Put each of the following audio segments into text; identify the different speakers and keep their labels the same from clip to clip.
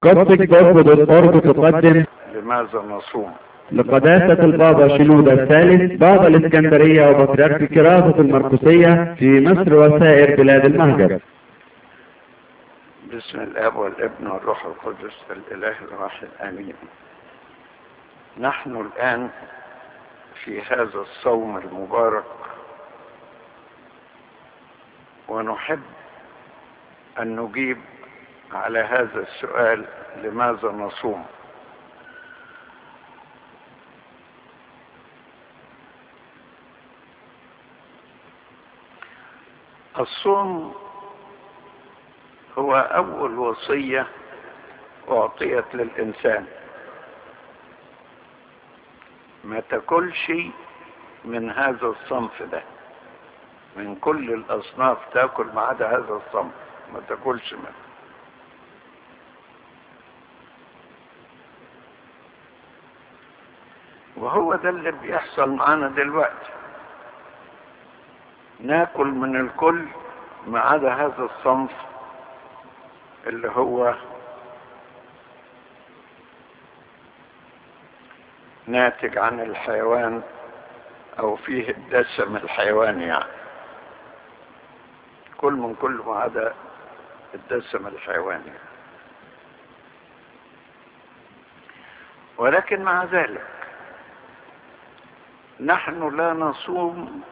Speaker 1: قصة جوب دوت أورج تقدم
Speaker 2: لماذا نصوم
Speaker 1: لقداسة البابا شنودة الثالث بابا الإسكندرية وبطريرك كراسة المرقسية في مصر وسائر بلاد المهجر
Speaker 2: بسم الاب والابن والروح القدس الاله الواحد امين نحن الان في هذا الصوم المبارك ونحب ان نجيب على هذا السؤال لماذا نصوم الصوم هو اول وصيه اعطيت للانسان ما تاكلش من هذا الصنف ده من كل الاصناف تاكل ما عدا هذا الصنف ما تاكلش منه وهو ده اللي بيحصل معانا دلوقتي ناكل من الكل ما عدا هذا الصنف اللي هو ناتج عن الحيوان او فيه الدسم الحيواني يعني كل من كل ما عدا الدسم الحيواني ولكن مع ذلك نحن لا نصوم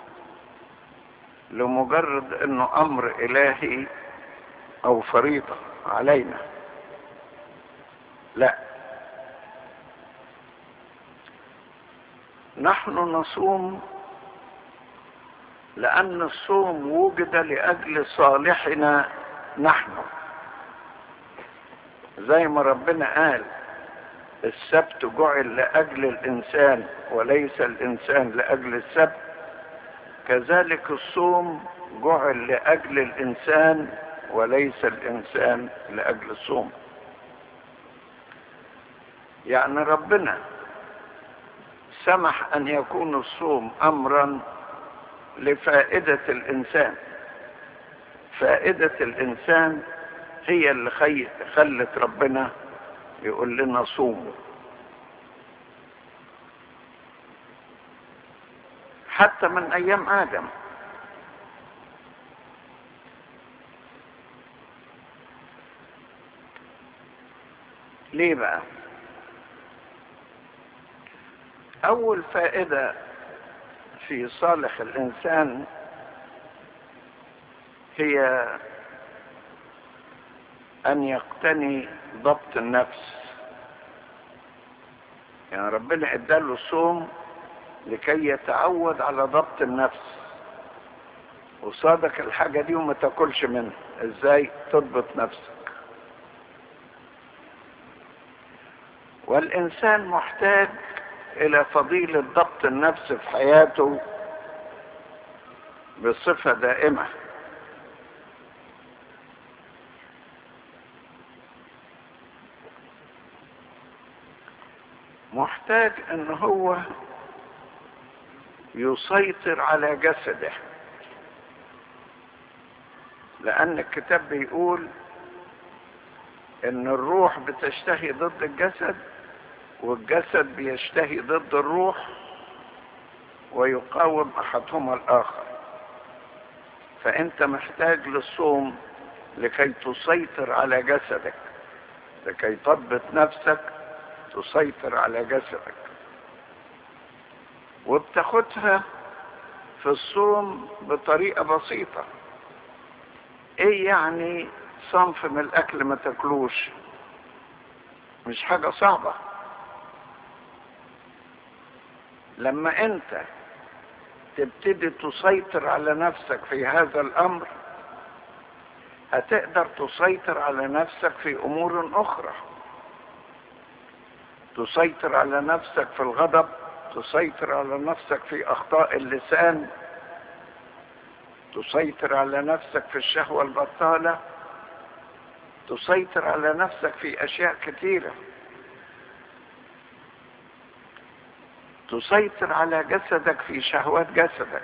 Speaker 2: لمجرد انه امر الهي او فريضه علينا لا نحن نصوم لان الصوم وجد لاجل صالحنا نحن زي ما ربنا قال السبت جعل لاجل الانسان وليس الانسان لاجل السبت كذلك الصوم جعل لاجل الانسان وليس الانسان لاجل الصوم يعني ربنا سمح ان يكون الصوم امرا لفائده الانسان فائده الانسان هي اللي خي... خلت ربنا يقول لنا صوموا حتى من ايام ادم ليه بقى اول فائده في صالح الانسان هي ان يقتني ضبط النفس يعني ربنا اداله الصوم لكي يتعود على ضبط النفس وصادك الحاجة دي وما تاكلش منها ازاي تضبط نفسك والانسان محتاج الى فضيلة ضبط النفس في حياته بصفة دائمة محتاج ان هو يسيطر على جسده لان الكتاب بيقول ان الروح بتشتهي ضد الجسد والجسد بيشتهي ضد الروح ويقاوم احدهما الاخر فانت محتاج للصوم لكي تسيطر على جسدك لكي تضبط نفسك تسيطر على جسدك وبتاخدها في الصوم بطريقة بسيطة ايه يعني صنف من الاكل ما تاكلوش مش حاجة صعبة لما انت تبتدي تسيطر على نفسك في هذا الامر هتقدر تسيطر على نفسك في امور اخرى تسيطر على نفسك في الغضب تسيطر على نفسك في اخطاء اللسان تسيطر على نفسك في الشهوة البطالة تسيطر على نفسك في اشياء كثيرة تسيطر على جسدك في شهوات جسدك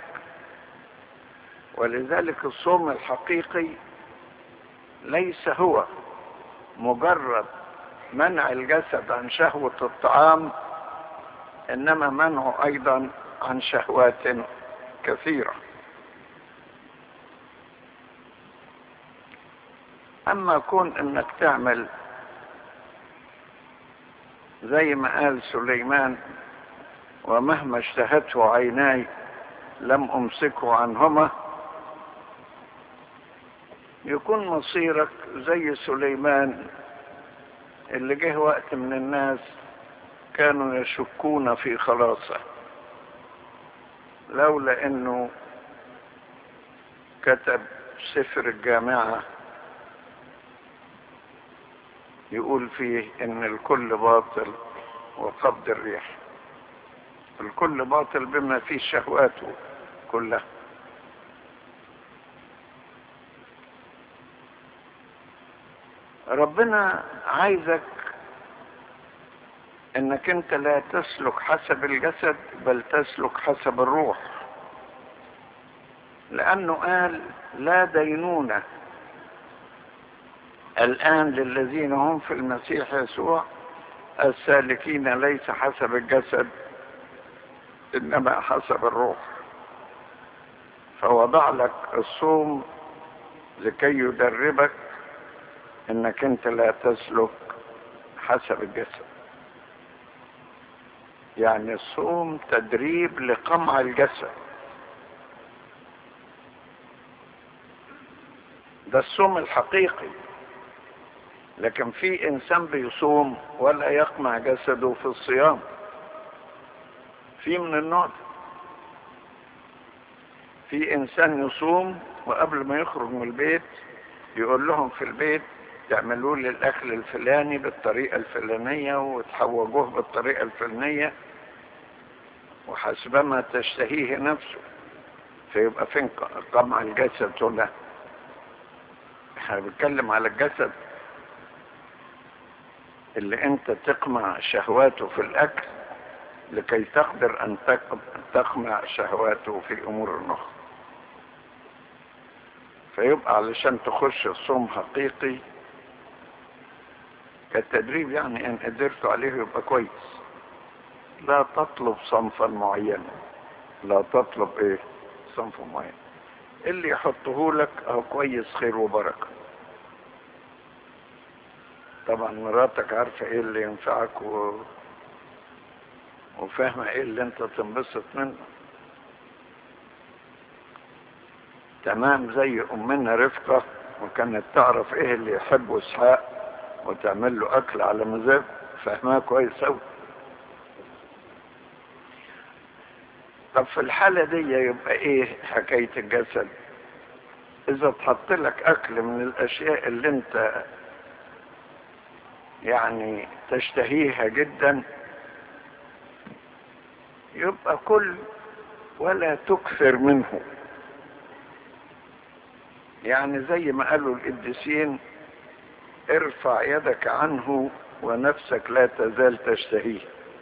Speaker 2: ولذلك الصوم الحقيقي ليس هو مجرد منع الجسد عن شهوة الطعام انما منعه ايضا عن شهوات كثيرة اما كون انك تعمل زي ما قال سليمان ومهما اشتهته عيناي لم امسكه عنهما يكون مصيرك زي سليمان اللي جه وقت من الناس كانوا يشكون في خلاصه لولا انه كتب سفر الجامعة يقول فيه ان الكل باطل وقبض الريح الكل باطل بما فيه شهواته كلها ربنا عايزك انك انت لا تسلك حسب الجسد بل تسلك حسب الروح لانه قال لا دينونة الان للذين هم في المسيح يسوع السالكين ليس حسب الجسد انما حسب الروح فوضع لك الصوم لكي يدربك انك انت لا تسلك حسب الجسد يعني الصوم تدريب لقمع الجسد ده الصوم الحقيقي لكن في انسان بيصوم ولا يقمع جسده في الصيام في من النوع ده في انسان يصوم وقبل ما يخرج من البيت يقول لهم في البيت تعملوا لي الاكل الفلاني بالطريقه الفلانيه وتحوجوه بالطريقه الفلانيه وحسبما تشتهيه نفسه فيبقى فين قمع الجسد ولا احنا بنتكلم على الجسد اللي انت تقمع شهواته في الاكل لكي تقدر ان تقمع شهواته في امور اخرى فيبقى علشان تخش الصوم حقيقي كالتدريب يعني ان قدرت عليه يبقى كويس لا تطلب صنفا معينا لا تطلب ايه صنف معين اللي يحطه لك اهو كويس خير وبركة طبعا مراتك عارفة ايه اللي ينفعك و... وفاهمة ايه اللي انت تنبسط منه تمام زي امنا رفقة وكانت تعرف ايه اللي يحبه اسحاق وتعمل له اكل على مزاج فاهماه كويس اوي طب في الحالة دي يبقى ايه حكاية الجسد اذا تحط لك اكل من الاشياء اللي انت يعني تشتهيها جدا يبقى كل ولا تكثر منه يعني زي ما قالوا القديسين ارفع يدك عنه ونفسك لا تزال تشتهيه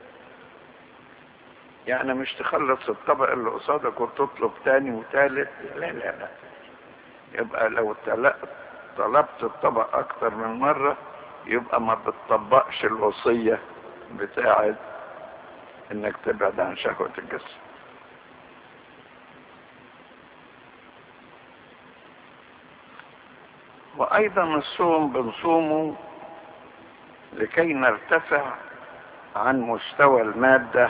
Speaker 2: يعني مش تخلص الطبق اللي قصادك وتطلب تاني وتالت لا لا لا يبقى لو طلبت الطبق اكتر من مرة يبقى ما بتطبقش الوصية بتاعت انك تبعد عن شهوة الجسد وايضا الصوم بنصومه لكي نرتفع عن مستوى المادة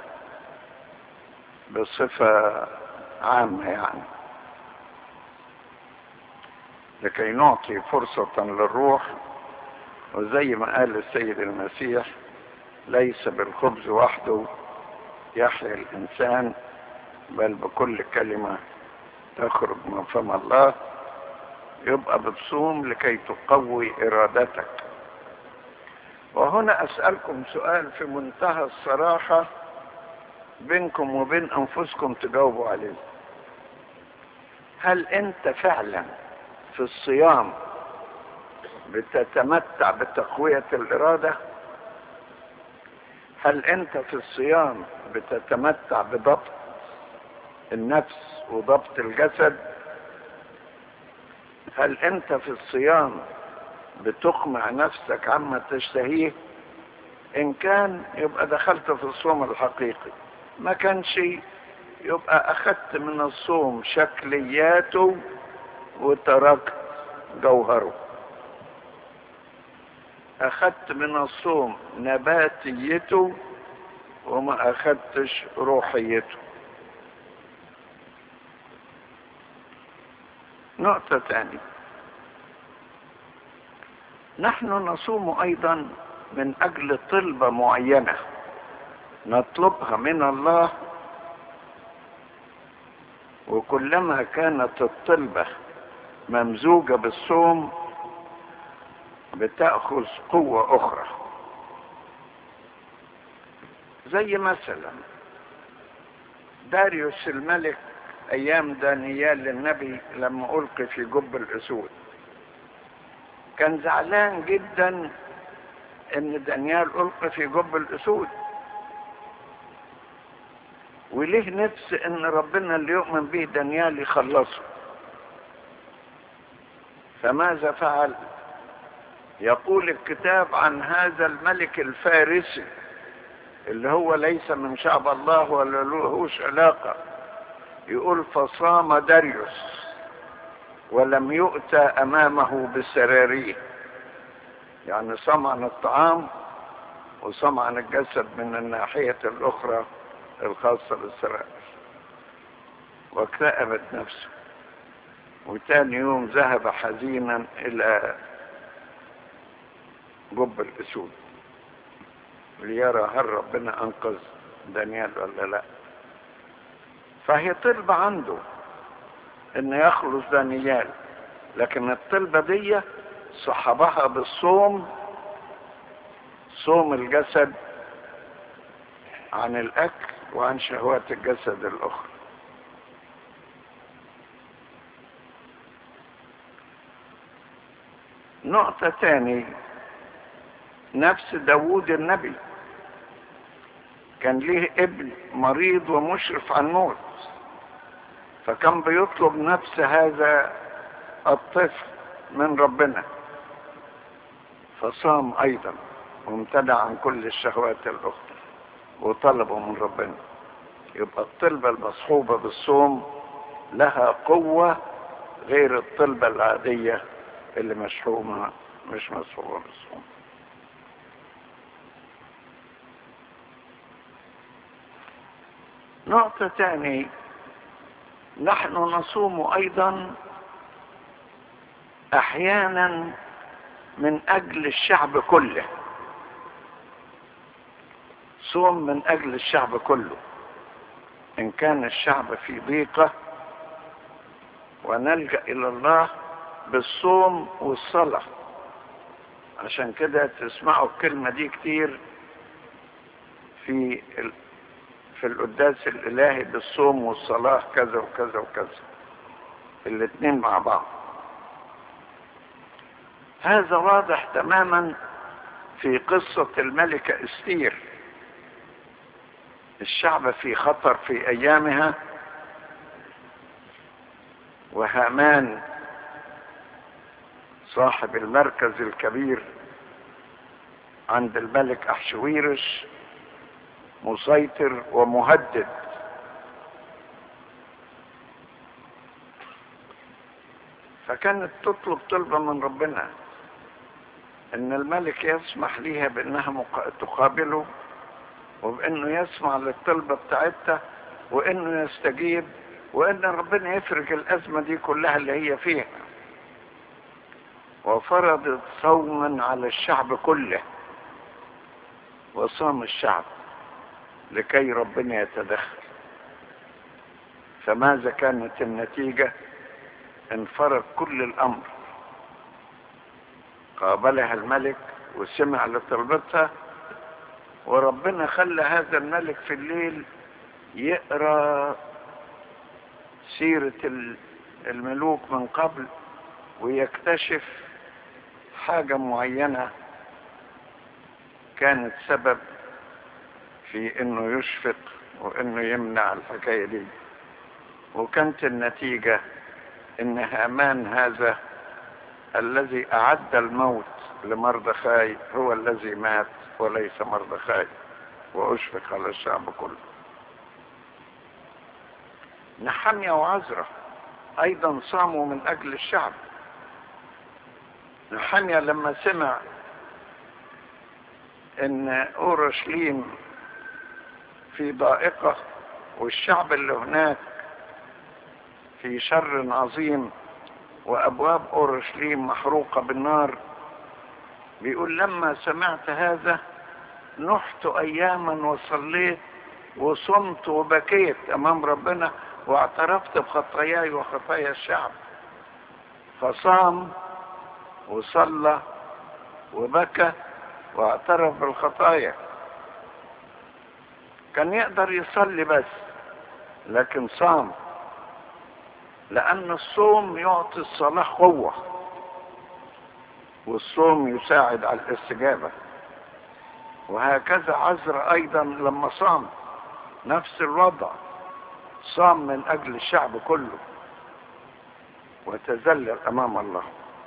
Speaker 2: بصفة عامة يعني لكي نعطي فرصة للروح وزي ما قال السيد المسيح ليس بالخبز وحده يحيا الإنسان بل بكل كلمة تخرج من فم الله يبقى بتصوم لكي تقوي إرادتك وهنا أسألكم سؤال في منتهى الصراحة بينكم وبين أنفسكم تجاوبوا عليه هل أنت فعلا في الصيام بتتمتع بتقوية الإرادة هل أنت في الصيام بتتمتع بضبط النفس وضبط الجسد هل أنت في الصيام بتقمع نفسك عما تشتهيه ان كان يبقى دخلت في الصوم الحقيقي ما كانش يبقى اخذت من الصوم شكلياته وتركت جوهره اخذت من الصوم نباتيته وما اخذتش روحيته نقطة تانية نحن نصوم ايضا من اجل طلبة معينة نطلبها من الله وكلما كانت الطلبة ممزوجة بالصوم بتأخذ قوة أخرى زي مثلا داريوس الملك أيام دانيال النبي لما ألقي في جب الأسود كان زعلان جدا إن دانيال ألقي في جب الأسود وليه نفس إن ربنا اللي يؤمن به دانيال يخلصه فماذا فعل يقول الكتاب عن هذا الملك الفارسي اللي هو ليس من شعب الله ولا لهوش علاقة يقول فصام داريوس ولم يؤتى أمامه بسراريه يعني صام عن الطعام وصام عن الجسد من الناحية الأخرى الخاصة بالسرائر واكتئبت نفسه وتاني يوم ذهب حزينا إلى جب الأسود ليرى هل ربنا أنقذ دانيال ولا لا فهي طلبة عنده إن يخلص دانيال لكن الطلبة دي صحبها بالصوم صوم الجسد عن الأكل وعن شهوات الجسد الأخرى نقطة تاني نفس داوود النبي كان ليه ابن مريض ومشرف على الموت فكان بيطلب نفس هذا الطفل من ربنا فصام ايضا وامتنع عن كل الشهوات الاخرى وطلبه من ربنا يبقى الطلبة المصحوبة بالصوم لها قوة غير الطلبة العادية اللي مشحومة مش مصحوبة بالصوم نقطة تاني نحن نصوم ايضا احيانا من اجل الشعب كله صوم من اجل الشعب كله ان كان الشعب في ضيقة ونلجأ الى الله بالصوم والصلاة عشان كده تسمعوا الكلمة دي كتير في في القداس الالهي بالصوم والصلاة كذا وكذا وكذا الاتنين مع بعض هذا واضح تماما في قصة الملكة استير الشعب في خطر في ايامها وهامان صاحب المركز الكبير عند الملك احشويرش مسيطر ومهدد فكانت تطلب طلبة من ربنا ان الملك يسمح ليها بانها تقابله وبانه يسمع للطلبة بتاعتها وانه يستجيب وان ربنا يفرج الازمة دي كلها اللي هي فيها وفرضت صوما على الشعب كله وصام الشعب لكي ربنا يتدخل فماذا كانت النتيجة انفرد كل الامر قابلها الملك وسمع لطلبتها وربنا خلى هذا الملك في الليل يقرا سيرة الملوك من قبل ويكتشف حاجة معينة كانت سبب في انه يشفق وانه يمنع الحكاية دي وكانت النتيجة ان هامان هذا الذي أعد الموت لمردخاي هو الذي مات وليس مردخاي وأشفق على الشعب كله نحمية وعزرة أيضا صاموا من أجل الشعب نحمية لما سمع ان اورشليم في ضائقة والشعب اللي هناك في شر عظيم وابواب اورشليم محروقة بالنار بيقول لما سمعت هذا نحت اياما وصليت وصمت وبكيت امام ربنا واعترفت بخطاياي وخطايا الشعب فصام وصلى وبكى واعترف بالخطايا كان يقدر يصلي بس لكن صام لأن الصوم يعطي الصلاة قوة والصوم يساعد على الاستجابة وهكذا عزر أيضا لما صام نفس الوضع صام من أجل الشعب كله وتذلل أمام الله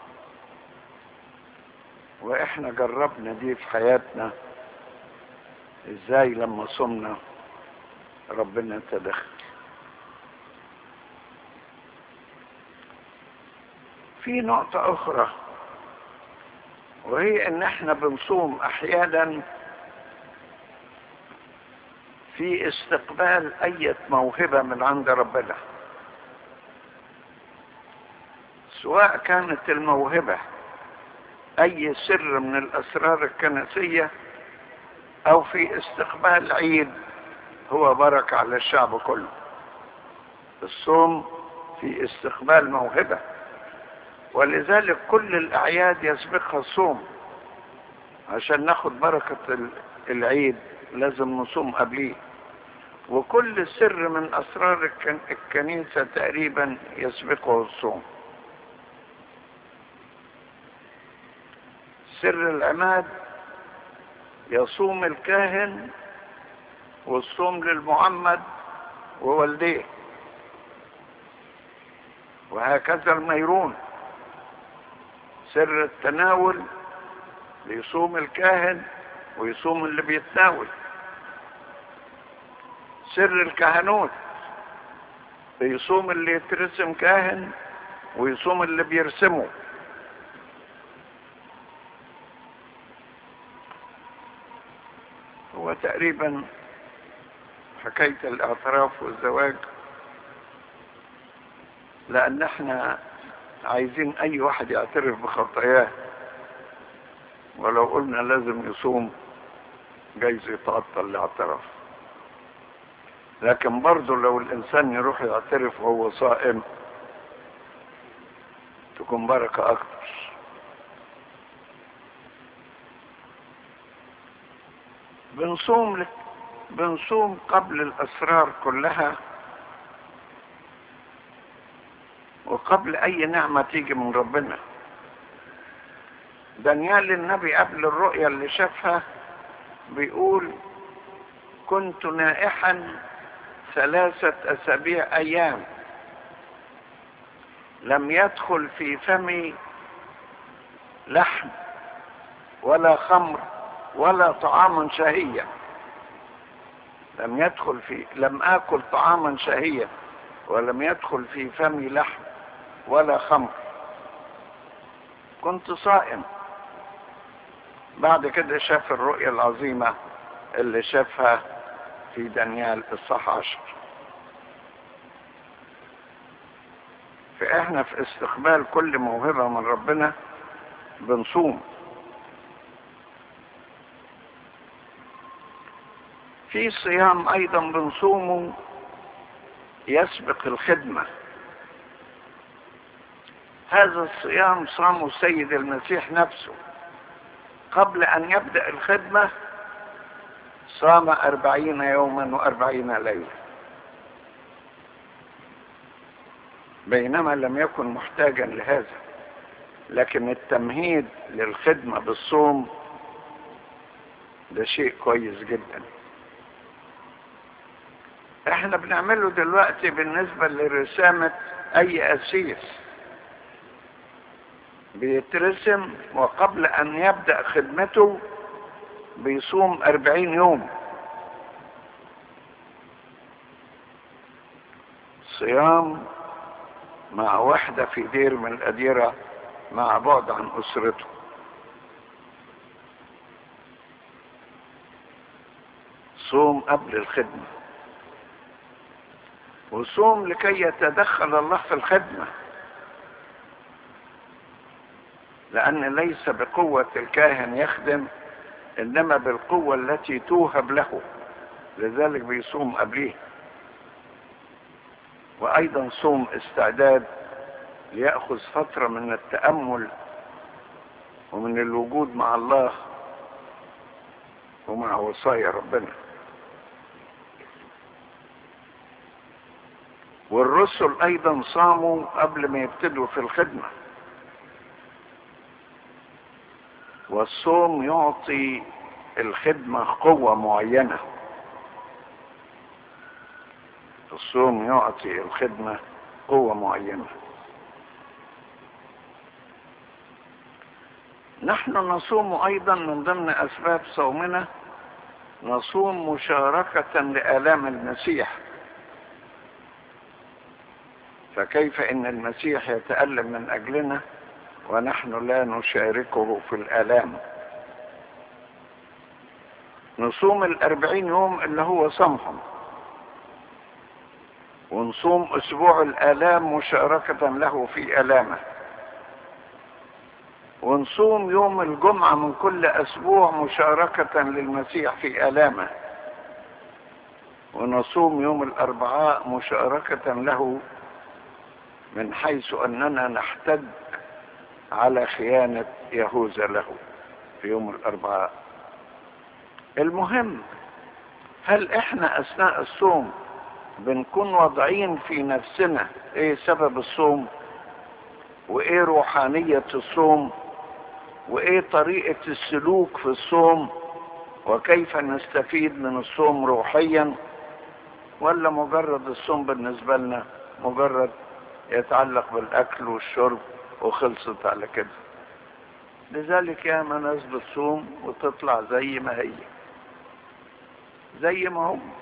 Speaker 2: واحنا جربنا دي في حياتنا ازاي لما صمنا ربنا تدخل في نقطة اخرى وهي ان احنا بنصوم احيانا في استقبال اي موهبة من عند ربنا سواء كانت الموهبة اي سر من الاسرار الكنسية او في استقبال عيد هو بركة على الشعب كله الصوم في استقبال موهبة ولذلك كل الاعياد يسبقها الصوم عشان ناخد بركة العيد لازم نصوم قبليه وكل سر من اسرار الكنيسة تقريبا يسبقه الصوم سر العماد يصوم الكاهن والصوم للمعمد ووالديه وهكذا الميرون سر التناول ليصوم الكاهن ويصوم اللي بيتناول سر الكهنوت بيصوم اللي يترسم كاهن ويصوم اللي بيرسمه هو تقريبا حكاية الاعتراف والزواج لأن احنا عايزين أي واحد يعترف بخطاياه ولو قلنا لازم يصوم جايز يتعطل الاعتراف لكن برضه لو الإنسان يروح يعترف وهو صائم تكون بركة أكتر بنصوم لك بنصوم قبل الأسرار كلها وقبل أي نعمة تيجي من ربنا دانيال النبي قبل الرؤيا اللي شافها بيقول كنت نائحا ثلاثة أسابيع أيام لم يدخل في فمي لحم ولا خمر ولا طعاما شهيا لم يدخل في لم آكل طعاما شهيا ولم يدخل في فمي لحم ولا خمر كنت صائم بعد كده شاف الرؤية العظيمة اللي شافها في دانيال الصح عشر فاحنا في استقبال كل موهبة من ربنا بنصوم في صيام ايضا بنصومه يسبق الخدمة هذا الصيام صامه السيد المسيح نفسه قبل ان يبدأ الخدمة صام أربعين يوما وأربعين ليلة بينما لم يكن محتاجا لهذا لكن التمهيد للخدمة بالصوم ده شيء كويس جدا احنا بنعمله دلوقتي بالنسبة لرسامة اي اسيس بيترسم وقبل ان يبدأ خدمته بيصوم اربعين يوم صيام مع واحدة في دير من الأديرة مع بعد عن أسرته صوم قبل الخدمة وصوم لكي يتدخل الله في الخدمة لأن ليس بقوة الكاهن يخدم إنما بالقوة التي توهب له لذلك بيصوم قبليه وأيضا صوم استعداد ليأخذ فترة من التأمل ومن الوجود مع الله ومع وصايا ربنا والرسل ايضا صاموا قبل ما يبتدوا في الخدمة والصوم يعطي الخدمة قوة معينة الصوم يعطي الخدمة قوة معينة نحن نصوم ايضا من ضمن اسباب صومنا نصوم مشاركة لآلام المسيح فكيف ان المسيح يتألم من اجلنا ونحن لا نشاركه في الآلام نصوم الأربعين يوم اللي هو صمهم ونصوم أسبوع الآلام مشاركة له في آلامه ونصوم يوم الجمعة من كل أسبوع مشاركة للمسيح في آلامه ونصوم يوم الأربعاء مشاركة له من حيث أننا نحتج على خيانة يهوذا له في يوم الأربعاء المهم هل احنا أثناء الصوم بنكون واضعين في نفسنا ايه سبب الصوم وايه روحانية الصوم وايه طريقة السلوك في الصوم وكيف نستفيد من الصوم روحيا ولا مجرد الصوم بالنسبة لنا مجرد يتعلق بالاكل والشرب وخلصت على كده لذلك يا ما ناس بتصوم وتطلع زي ما هي زي ما هم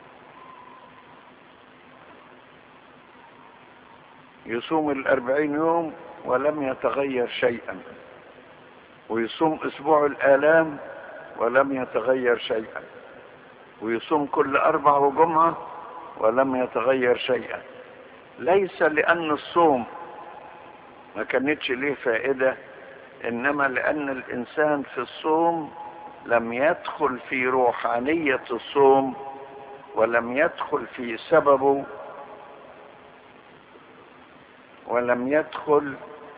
Speaker 2: يصوم الأربعين يوم ولم يتغير شيئا ويصوم أسبوع الآلام ولم يتغير شيئا ويصوم كل أربع وجمعة ولم يتغير شيئا ليس لأن الصوم ما كانتش ليه فائدة إنما لأن الإنسان في الصوم لم يدخل في روحانية الصوم ولم يدخل في سببه ولم يدخل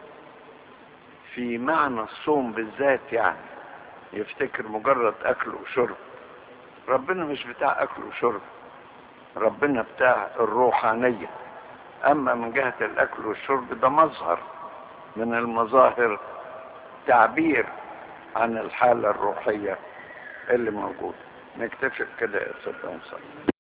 Speaker 2: في معنى الصوم بالذات يعني يفتكر مجرد اكل وشرب ربنا مش بتاع اكل وشرب ربنا بتاع الروحانية اما من جهة الاكل والشرب ده مظهر من المظاهر تعبير عن الحالة الروحية اللي موجودة نكتفي كده يا سيدنا